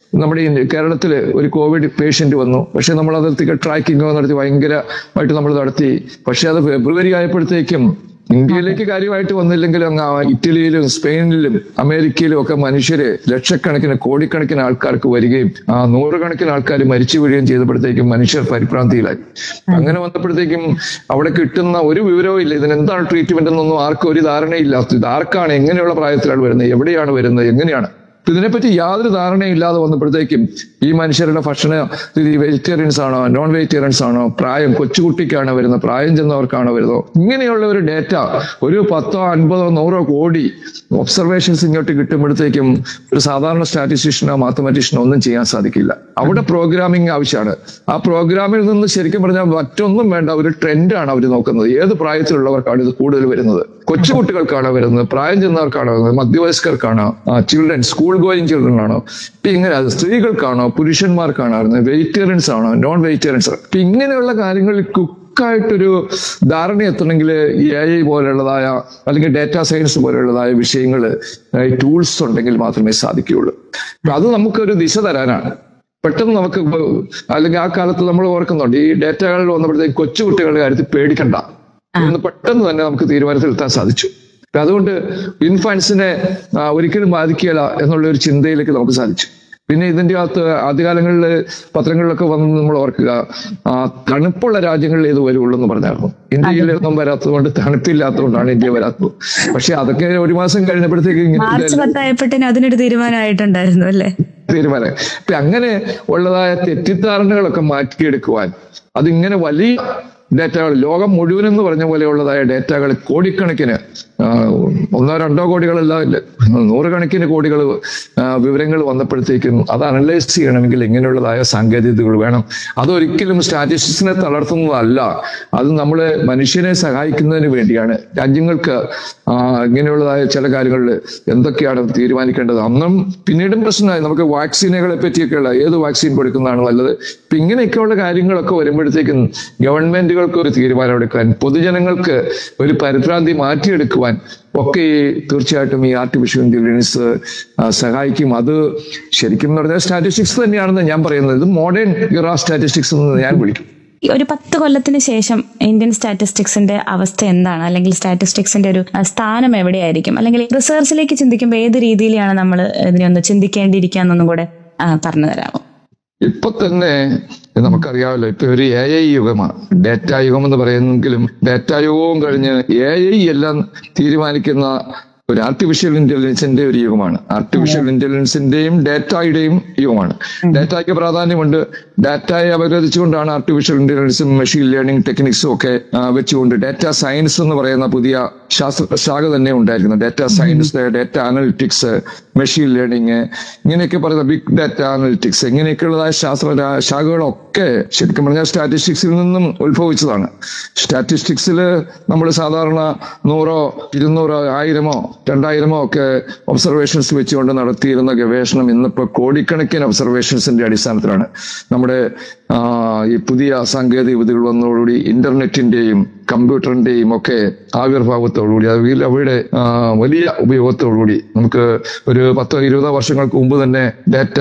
നമ്മുടെ ഈ കേരളത്തിൽ ഒരു കോവിഡ് പേഷ്യന്റ് വന്നു പക്ഷെ നമ്മൾ അത് ടിക്കറ്റ് ട്രാക്കിംഗ് നടത്തി ഭയങ്കരമായിട്ട് നമ്മൾ നടത്തി പക്ഷെ അത് ഫെബ്രുവരി ആയപ്പോഴത്തേക്കും ഇന്ത്യയിലേക്ക് കാര്യമായിട്ട് വന്നില്ലെങ്കിലും അങ്ങ് ആ ഇറ്റലിയിലും സ്പെയിനിലും അമേരിക്കയിലും ഒക്കെ മനുഷ്യര് ലക്ഷക്കണക്കിന് കോടിക്കണക്കിന് ആൾക്കാർക്ക് വരികയും ആ നൂറുകണക്കിന് ആൾക്കാർ മരിച്ചു വീഴുകയും ചെയ്തപ്പോഴത്തേക്കും മനുഷ്യർ പരിഭ്രാന്തിയിലായി അങ്ങനെ വന്നപ്പോഴത്തേക്കും അവിടെ കിട്ടുന്ന ഒരു വിവരവും ഇല്ല ഇതിന് എന്താണ് ട്രീറ്റ്മെന്റ് എന്നൊന്നും ആർക്കും ഒരു ധാരണയില്ലാത്ത ഇത് ആർക്കാണ് എങ്ങനെയുള്ള പ്രായത്തിലാണ് വരുന്നത് എവിടെയാണ് വരുന്നത് എങ്ങനെയാണ് ഇപ്പൊ ഇതിനെപ്പറ്റി യാതൊരു ധാരണയും ഇല്ലാതെ വന്നപ്പോഴത്തേക്കും ഈ മനുഷ്യരുടെ ഭക്ഷണ രീതി വെജിറ്റേറിയൻസ് ആണോ നോൺ വെജിറ്റേറിയൻസ് ആണോ പ്രായം കൊച്ചുകുട്ടിക്കാണോ വരുന്നത് പ്രായം ചെന്നവർക്കാണോ വരുന്നത് ഇങ്ങനെയുള്ള ഒരു ഡേറ്റ ഒരു പത്തോ അൻപതോ നൂറോ കോടി ഒബ്സർവേഷൻസ് ഇങ്ങോട്ട് കിട്ടുമ്പോഴത്തേക്കും ഒരു സാധാരണ സ്റ്റാറ്റിസ്റ്റീഷ്യനോ മാത്തമാറ്റീഷ്യനോ ഒന്നും ചെയ്യാൻ സാധിക്കില്ല അവിടെ പ്രോഗ്രാമിംഗ് ആവശ്യമാണ് ആ പ്രോഗ്രാമിൽ നിന്ന് ശരിക്കും പറഞ്ഞാൽ മറ്റൊന്നും വേണ്ട ഒരു ട്രെൻഡാണ് അവർ നോക്കുന്നത് ഏത് പ്രായത്തിലുള്ളവർക്കാണ് ഇത് കൂടുതൽ വരുന്നത് കൊച്ചുകുട്ടികൾക്കാണോ വരുന്നത് പ്രായം ചെന്നവർക്കാണോ വരുന്നത് മധ്യവയസ്കർക്കാണോ ചിൽഡ്രൻ സ്കൂൾ ഗോയിങ് ചിൽഡ്രൻ ആണോ ഇപ്പൊ ഇങ്ങനെ അത് സ്ത്രീകൾക്കാണോ പുരുഷന്മാർക്കാണോ വരുന്നത് വെജിറ്റേറിയൻസ് ആണോ നോൺ വെജിറ്റേറിയൻസ് ഇപ്പൊ ഇങ്ങനെയുള്ള കാര്യങ്ങളിൽ കുക്കായിട്ടൊരു ധാരണ എത്തണമെങ്കിൽ ഈ എ ഐ പോലെയുള്ളതായ അല്ലെങ്കിൽ ഡാറ്റാ സയൻസ് പോലെയുള്ളതായ വിഷയങ്ങൾ ടൂൾസ് ഉണ്ടെങ്കിൽ മാത്രമേ സാധിക്കുകയുള്ളൂ അപ്പൊ അത് നമുക്കൊരു ദിശ തരാനാണ് പെട്ടെന്ന് നമുക്ക് ഇപ്പൊ അല്ലെങ്കിൽ ആ കാലത്ത് നമ്മൾ ഓർക്കുന്നുണ്ട് ഈ ഡേറ്റകൾ വന്നപ്പോഴത്തേക്ക് കൊച്ചുകുട്ടികളുടെ കാര്യത്തിൽ പേടിക്കണ്ട എന്ന് പെട്ടെന്ന് തന്നെ നമുക്ക് തീരുമാനത്തിലെത്താൻ സാധിച്ചു അപ്പൊ അതുകൊണ്ട് ഇൻഫാൻസിനെ ആ, ഒരിക്കലും ബാധിക്കുകയില്ല എന്നുള്ള ഒരു ചിന്തയിലേക്ക് നമുക്ക് സാധിച്ചു പിന്നെ ഇതിന്റെ അകത്ത് ആദ്യകാലങ്ങളിൽ പത്രങ്ങളിലൊക്കെ വന്ന് നമ്മൾ ഓർക്കുക ആ, തണുപ്പുള്ള രാജ്യങ്ങളിൽ ഇത് വരുള്ളൂ എന്ന് പറഞ്ഞായിരുന്നു ഇന്ത്യയിലൊന്നും വരാത്തതുകൊണ്ട് തണുപ്പില്ലാത്തതുകൊണ്ടാണ് ഇന്ത്യ വരാത്തത് പക്ഷെ അതൊക്കെ ഒരു മാസം കഴിഞ്ഞപ്പോഴത്തേക്ക് ഇങ്ങനെ മാർച്ച് പത്തായപ്പോഴത്തേന് അതിനൊരു തീരുമാനമായിട്ടുണ്ടായിരുന്നു അല്ലേ തീരുമാനം ഇപ്പൊ അങ്ങനെ ഉള്ളതായ തെറ്റിദ്ധാരണകളൊക്കെ മാറ്റിയെടുക്കുവാൻ അതിങ്ങനെ വലിയ ഡേറ്റകൾ ലോകം മുഴുവൻ എന്ന് പറഞ്ഞ പോലെയുള്ളതായ ഡേറ്റകൾ കോടിക്കണക്കിന് ആ, ഒന്നോ രണ്ടോ കോടികളല്ല ഇല്ല നൂറുകണക്കിന് കോടികൾ വിവരങ്ങൾ വന്നപ്പോഴത്തേക്കും അത് അനലൈസ് ചെയ്യണമെങ്കിൽ ഇങ്ങനെയുള്ളതായ സാങ്കേതികതകൾ വേണം അതൊരിക്കലും സ്റ്റാറ്റിസ്റ്റിക്സിനെ തളർത്തുന്നതല്ല അത് നമ്മളെ മനുഷ്യനെ സഹായിക്കുന്നതിന് വേണ്ടിയാണ് രാജ്യങ്ങൾക്ക് ആ, ഇങ്ങനെയുള്ളതായ ചില കാര്യങ്ങളിൽ എന്തൊക്കെയാണ് തീരുമാനിക്കേണ്ടത് അന്നും പിന്നീടും പ്രശ്നമായി നമുക്ക് വാക്സിനുകളെ പറ്റിയൊക്കെയുള്ള ഏത് വാക്സിൻ കൊടുക്കുന്നതാണ് നല്ലത് ഇപ്പൊ ഇങ്ങനെയൊക്കെയുള്ള കാര്യങ്ങളൊക്കെ വരുമ്പോഴത്തേക്കും ഗവൺമെന്റുകൾക്ക് ഒരു തീരുമാനമെടുക്കാൻ പൊതുജനങ്ങൾക്ക് ഒരു പരിഭ്രാന്തി മാറ്റിയെടുക്കുവാൻ ഒക്കെ ഈ തീർച്ചയായിട്ടും ഈ ആർട്ടിഫിഷ്യൽ ഇന്റലിജൻസ് സഹായിക്കും അത് ശരിക്കും എന്ന് പറഞ്ഞാൽ സ്റ്റാറ്റിസ്റ്റിക്സ് തന്നെയാണെന്ന് ഞാൻ പറയുന്നത് ഇത് മോഡേൺ ഇറ സ്റ്റാറ്റിസ്റ്റിക്സ് എന്ന് ഞാൻ വിളിക്കും ഈ ഒരു പത്ത് കൊല്ലത്തിന് ശേഷം ഇന്ത്യൻ സ്റ്റാറ്റിസ്റ്റിക്സിന്റെ അവസ്ഥ എന്താണ് അല്ലെങ്കിൽ സ്റ്റാറ്റിസ്റ്റിക്സിന്റെ ഒരു ആ, സ്ഥാനം എവിടെയായിരിക്കും അല്ലെങ്കിൽ റിസർച്ചിലേക്ക് ചിന്തിക്കുമ്പോൾ ഏത് രീതിയിലാണ് നമ്മൾ ഇതിനെ ഒന്ന് ചിന്തിക്കേണ്ടിയിരിക്കുക എന്നൊന്നും കൂടെ ആ, പറഞ്ഞു തരാമോ ഇപ്പൊ തന്നെ നമുക്കറിയാമല്ലോ ഇപ്പൊ ഒരു എ ഐ യുഗമാണ് ഡേറ്റ യുഗം എന്ന് പറയുന്നെങ്കിലും ഡേറ്റ യുഗവും കഴിഞ്ഞ് എ ഐ എല്ലാം തീരുമാനിക്കുന്ന ഒരു ആർട്ടിഫിഷ്യൽ ഇന്റലിജൻസിന്റെ ഒരു യുഗമാണ് ആർട്ടിഫിഷ്യൽ ഇന്റലിജൻസിന്റെയും ഡേറ്റയുടെയും യുഗമാണ് ഡേറ്റയ്ക്ക് പ്രാധാന്യമുണ്ട് ഡാറ്റയെ അപഗ്രഥിച്ചുകൊണ്ടാണ് ആർട്ടിഫിഷ്യൽ ഇന്റലിജൻസും മെഷീൻ ലേണിംഗ് ടെക്നിക്സും ഒക്കെ ആ, വെച്ചുകൊണ്ട് ഡാറ്റ സയൻസ് എന്ന് പറയുന്ന പുതിയ ശാസ്ത്ര ശാഖ തന്നെ ഉണ്ടായിരുന്നു data science data analytics machine learning ഇങ്ങനെയൊക്കെ പറയുന്ന ബിഗ് ഡാറ്റ അനലിറ്റിക്സ് ഇങ്ങനെയൊക്കെയുള്ളതായ ശാസ്ത്ര രാ- ശാഖകളൊക്കെ ശരിക്കും പറഞ്ഞാൽ സ്റ്റാറ്റിസ്റ്റിക്സിൽ നിന്നും ഉത്ഭവിച്ചതാണ് സ്റ്റാറ്റിസ്റ്റിക്സിൽ നമ്മൾ സാധാരണ നൂറോ ഇരുന്നൂറോ ആയിരമോ രണ്ടായിരമോ ഒക്കെ ഒബ്സർവേഷൻസ് വെച്ചുകൊണ്ട് നടത്തിയിരുന്ന ഗവേഷണം ഇന്നിപ്പോൾ കോടിക്കണക്കിന് ഒബ്സർവേഷൻസിന്റെ അടിസ്ഥാനത്തിലാണ് നമ്മുടെ ആ, ഈ പുതിയ സാങ്കേതിക വിദ്യകൾ വന്നതോടുകൂടി ഇന്റർനെറ്റിന്റെയും കമ്പ്യൂട്ടറിന്റെയും ഒക്കെ ആവിർഭാവത്തോടുകൂടി അതിൽ അവയുടെ ആ, വലിയ ഉപയോഗത്തോടുകൂടി നമുക്ക് ഒരു പത്തോ ഇരുപതോ വർഷങ്ങൾക്ക് മുമ്പ് തന്നെ data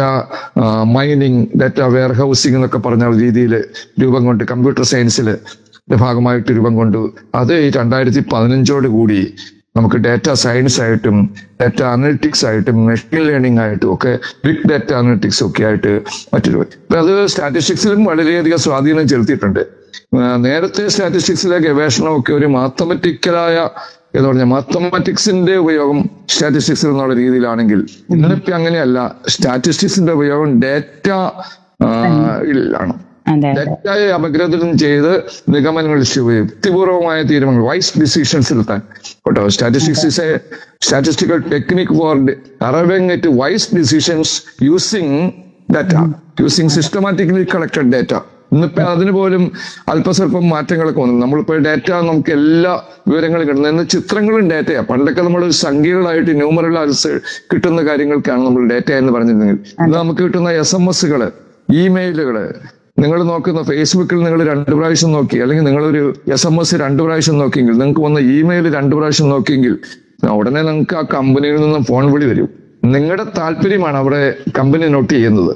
mining data warehousing എന്നൊക്കെ പറഞ്ഞ രീതിയിൽ രൂപം കൊണ്ട് കമ്പ്യൂട്ടർ സയൻസിൽ ഭാഗമായിട്ട് രൂപം കൊണ്ടു അത് ഈ രണ്ടായിരത്തി പതിനഞ്ചോട് കൂടി നമുക്ക് ഡാറ്റ സയൻസ് ആയിട്ടും ഡാറ്റ അനലിറ്റിക്സ് ആയിട്ടും മെഷീൻ ലേണിംഗ് ആയിട്ടും ഒക്കെ ബിഗ് ഡാറ്റ അനലിറ്റിക്സ് ഒക്കെ ആയിട്ട് മറ്റൊരു ഇപ്പൊ അത് സ്റ്റാറ്റിസ്റ്റിക്സിലും വളരെയധികം സ്വാധീനം ചെലുത്തിയിട്ടുണ്ട് ആ, നേരത്തെ സ്റ്റാറ്റിസ്റ്റിക്സിലെ ഗവേഷണമൊക്കെ ഒരു മാത്തമെറ്റിക്കലായ എന്ന് പറഞ്ഞാൽ മാത്തമാറ്റിക്സിന്റെ ഉപയോഗം സ്റ്റാറ്റിസ്റ്റിക്സിൽ എന്നുള്ള രീതിയിലാണെങ്കിൽ ഇന്നിപ്പോ അങ്ങനെയല്ല സ്റ്റാറ്റിസ്റ്റിക്സിന്റെ ഉപയോഗം ഡാറ്റ ാണ് അതെ തെറ്റായ അപഗ്രഥനം ചെയ്ത് നിഗമനങ്ങൾ ചെയ്യുകയും യുക്തിപൂർവമായ തീരുമാനങ്ങൾ വൈസ് ഡിസിഷൻസിലെത്താൻ കേട്ടോ statistics is a statistical technique for arriving it wise decisions using data using systematically collected data ഇന്നിപ്പോ അതിന് പോലും അല്പസ്വല്പം മാറ്റങ്ങളൊക്കെ വന്നു നമ്മളിപ്പോ ഡാറ്റ നമുക്ക് എല്ലാ വിവരങ്ങളും കിട്ടുന്നത് ഇന്ന് ചിത്രങ്ങളും ഡാറ്റയാ പണ്ടൊക്കെ നമ്മൾ സംഖ്യകളായിട്ട് ന്യൂമറൽ കിട്ടുന്ന കാര്യങ്ങൾക്കാണ് നമ്മൾ ഡാറ്റ എന്ന് പറഞ്ഞിരുന്നെങ്കിൽ ഇന്ന് നമുക്ക് കിട്ടുന്ന എസ് എം എസുകള് ഇമെയിലുകള് നിങ്ങൾ നോക്കുന്ന ഫേസ്ബുക്കിൽ നിങ്ങൾ രണ്ട് പ്രാവശ്യം നോക്കി അല്ലെങ്കിൽ നിങ്ങളൊരു എസ് എം എസ് രണ്ട് പ്രാവശ്യം നോക്കിയെങ്കിൽ നിങ്ങൾക്ക് വന്ന ഇമെയിൽ രണ്ട് പ്രാവശ്യം നോക്കിയെങ്കിൽ ഉടനെ നിങ്ങൾക്ക് ആ കമ്പനിയിൽ നിന്നും ഫോൺ വിളി വരും നിങ്ങളുടെ താല്പര്യമാണ് അവിടെ കമ്പനി നോട്ട് ചെയ്യുന്നത്